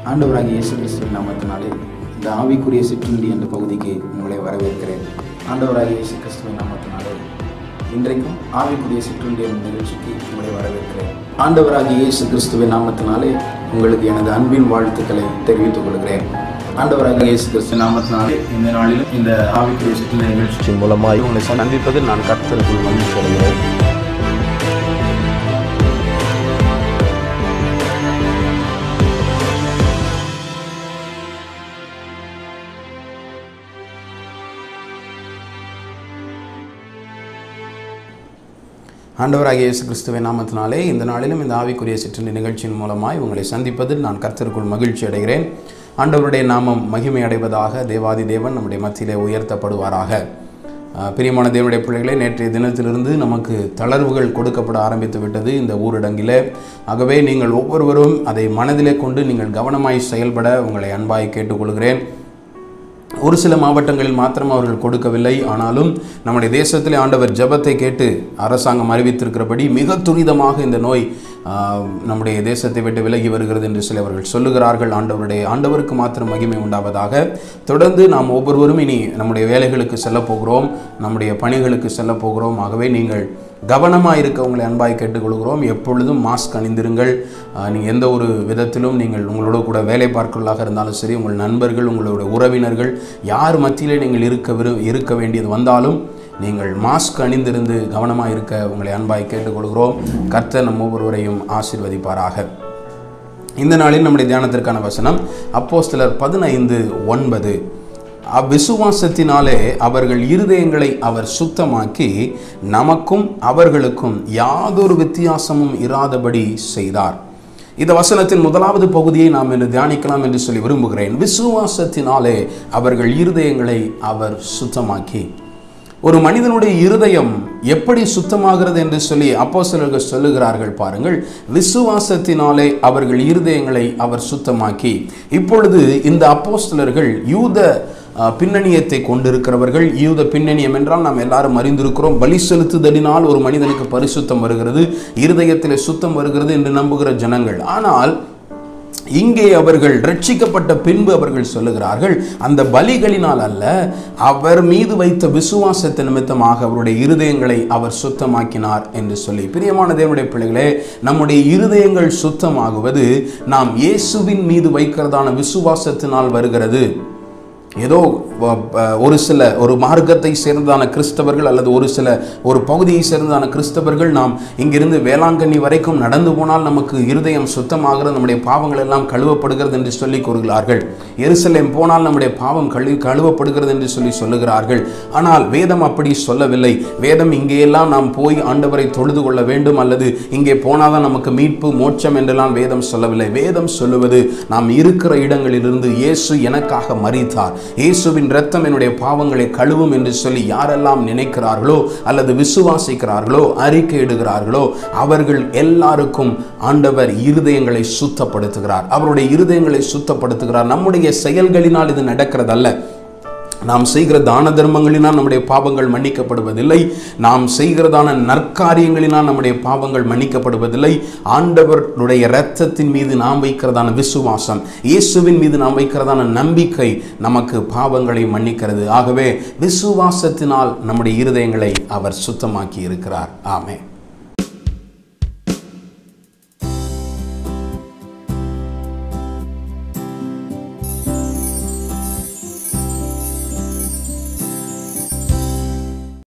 ஆண்டவராகிய இயேசு கிறிஸ்துவின் நாமத்தினாலே இந்த ஆவிக்குரிய சிற்றுண்டி என்ற பகுதிக்கு உங்களை வரவேற்கிறேன் ஆண்டவராகிய இயேசு கிறிஸ்துவின் நாமத்தினாலே இன்றைக்கும் ஆவிக்குரிய சிற்றுண்டி என்ற நிகழ்ச்சிக்கு உங்களை வரவேற்கிறேன் ஆண்டவராகிய இயேசு கிறிஸ்துவின் நாமத்தினாலே உங்களுக்கு எனது அன்பின் வாழ்த்துக்களை தெரிவித்துக் கொள்கிறேன் ஆண்டவராகிய இயேசு கிறிஸ்து நாமத்தினாலே இந்த நாளிலும் இந்த ஆவிக்குரிய சிற்றுண்டி நிகழ்ச்சி மூலமாய் உங்களை சந்திப்பதில் நான் கர்த்தருக்குள் மகிழ்ச்சி அடைகிறேன் ஆண்டவராகிய இயேசு கிறிஸ்துவின் நாமத்தினாலே இந்த நாளிலும் இந்த ஆவிக்குரிய சிற்றுண்டி நிகழ்ச்சியின் மூலமாய் உங்களை சந்திப்பதில் நான் கர்த்தருக்குள் மகிழ்ச்சி அடைகிறேன் ஆண்டவருடைய நாமம் மகிமை அடைவதாக தேவாதி தேவன் நம்முடைய மத்தியிலே உயர்த்தப்படுவாராக அஹ், பிரியமான தேவனுடைய பிள்ளைகளே நேற்றைய தினத்திலிருந்து நமக்கு தளர்வுகள் கொடுக்கப்பட ஆரம்பித்து விட்டது இந்த ஊரடங்கிலே ஆகவே நீங்கள் ஒவ்வொருவரும் அதை மனதிலே கொண்டு நீங்கள் கவனமாய் செயல்பட உங்களை அன்பாய் கேட்டுக்கொள்கிறேன் ஒரு சில மாவட்டங்களில் மாத்திரம் அவர்கள் கொடுக்கவில்லை ஆனாலும் நம்முடைய தேசத்திலே ஆண்டவர் ஜெபத்தை கேட்டு அரசாங்கம் அறிவித்திருக்கிறபடி மிக துரிதமாக இந்த நோய் ஆஹ், நம்முடைய தேசத்தை விட்டு விலகி வருகிறது என்று சொல்லி அவர்கள் சொல்லுகிறார்கள் ஆண்டவருடைய ஆண்டவருக்கு மாத்திரம் மகிமை உண்டாவதாக தொடர்ந்து நாம் ஒவ்வொருவரும் இனி நம்முடைய வேலைகளுக்கு செல்லப் போகிறோம் நம்முடைய பணிகளுக்கு செல்லப் போகிறோம் ஆகவே நீங்கள் கவனமாக இருக்க உங்களை அன்பாய் கேட்டுக்கொள்கிறோம் எப்பொழுதும் மாஸ்க் அணிந்திருங்கள் ஆஹ், நீங்கள் எந்த ஒரு விதத்திலும் நீங்கள் உங்களோட கூட வேலை பார்க்கிறவர்களாக இருந்தாலும் சரி உங்கள் நண்பர்கள் உங்களுடைய உறவினர்கள் யார் மத்தியிலே நீங்கள் இருக்க விரு இருக்க வேண்டியது வந்தாலும் நீங்கள் மாஸ்க் அணிந்திருந்து கவனமாக இருக்க உங்களை அன்பாய் கேட்டுக்கொள்கிறோம் கர்த்தர் நம் ஒவ்வொருவரையும் ஆசீர்வதிப்பாராக இந்த நாளில் நம்முடைய தியானத்திற்கான வசனம் அப்போஸ்தலர் பதினைந்து ஒன்பது அவ்விசுவாசத்தினாலே அவர்கள் இருதயங்களை அவர் சுத்தமாக்கி நமக்கும் அவர்களுக்கும் யாதொரு வித்தியாசமும் இராதபடி செய்தார் இந்த வசனத்தின் முதலாவது பகுதியை நாம் இன்று தியானிக்கலாம் என்று சொல்லி விரும்புகிறேன் விசுவாசத்தினாலே அவர்கள் இருதயங்களை அவர் சுத்தமாக்கி ஒரு மனிதனுடைய இருதயம் எப்படி சுத்தமாகிறது என்று சொல்லி அப்போஸ்தலர்கள் சொல்லுகிறார்கள் பாருங்கள் விசுவாசத்தினாலே அவர்கள் இருதயங்களை அவர் சுத்தமாக்கி இப்பொழுது இந்த அப்போஸ்தலர்கள் யூத அஹ், பின்னணியத்தை கொண்டிருக்கிறவர்கள் யூத பின்னணியம் என்றால் நாம் எல்லாரும் அறிந்திருக்கிறோம் பலி செலுத்துதலினால் ஒரு மனிதனுக்கு பரிசுத்தம் வருகிறது இருதயத்திலே சுத்தம் வருகிறது என்று நம்புகிற ஜனங்கள் ஆனால் இங்கே அவர்கள் ரட்சிக்கப்பட்ட பின்பு அவர்கள் சொல்லுகிறார்கள் அந்த பலிகளினால் அல்ல அவர் மீது வைத்த விசுவாசத்தை நிமித்தமாக அவருடைய இருதயங்களை அவர் சுத்தமாக்கினார் என்று சொல்லி பிரியமான தேவனுடைய பிள்ளைகளே நம்முடைய இருதயங்கள் சுத்தமாகுவது நாம் இயேசுவின் மீது வைக்கிறதான விசுவாசத்தினால் வருகிறது ஏதோ வ- ப- ஒரு சில ஒரு மார்க்கத்தை சேர்ந்ததான கிறிஸ்தவர்கள் அல்லது ஒரு சில ஒரு பகுதியை சேர்ந்ததான கிறிஸ்தவர்கள் நாம் இங்கிருந்து வேளாங்கண்ணி வரைக்கும் நடந்து போனால் நமக்கு இருதயம் சுத்தமாகிறது நம்முடைய பாவங்கள் எல்லாம் கழுவப்படுகிறது என்று சொல்லி கூறுகிறார்கள் எருசலேம் போனால் நம்முடைய பாவம் கழு கழுவப்படுகிறது என்று சொல்லி சொல்லுகிறார்கள் ஆனால் வேதம் அப்படி சொல்லவில்லை வேதம் இங்கேயெல்லாம் நாம் போய் ஆண்டவரை தொழுது கொள்ள வேண்டும் அல்லது இங்கே போனாதான் நமக்கு மீட்பு மோட்சம் என்றெல்லாம் வேதம் சொல்லவில்லை வேதம் சொல்லுவது நாம் இருக்கிற இடங்களிலிருந்து இயேசு எனக்காக மரித்தார் இயேசுவின் இரத்தம் என்னுடைய பாவங்களை கழுவும் என்று சொல்லி யாரெல்லாம் நினைக்கிறார்களோ அல்லது விசுவாசிக்கிறார்களோ அறிக்கையிடுகிறார்களோ அவர்கள் எல்லாருக்கும் ஆண்டவர் இருதயங்களை சுத்தப்படுத்துகிறார் அவருடைய இருதயங்களை சுத்தப்படுத்துகிறார் நம்முடைய செயல்களினால் இது நடக்கிறதல்ல நாம் செய்கிற தான தர்மங்களினால் நம்முடைய பாவங்கள் மன்னிக்கப்படுவதில்லை நாம் செய்கிறதான நற்காரியங்களினால் நம்முடைய பாவங்கள் மன்னிக்கப்படுவதில்லை ஆண்டவருடைய இரத்தத்தின் மீது நாம் வைக்கிறதான விசுவாசம் இயேசுவின் மீது நாம் வைக்கிறதான நம்பிக்கை நமக்கு பாவங்களை மன்னிக்கிறது ஆகவே விசுவாசத்தினால் நம்முடைய இருதயங்களை அவர் சுத்தமாக்கி இருக்கிறார் ஆமென்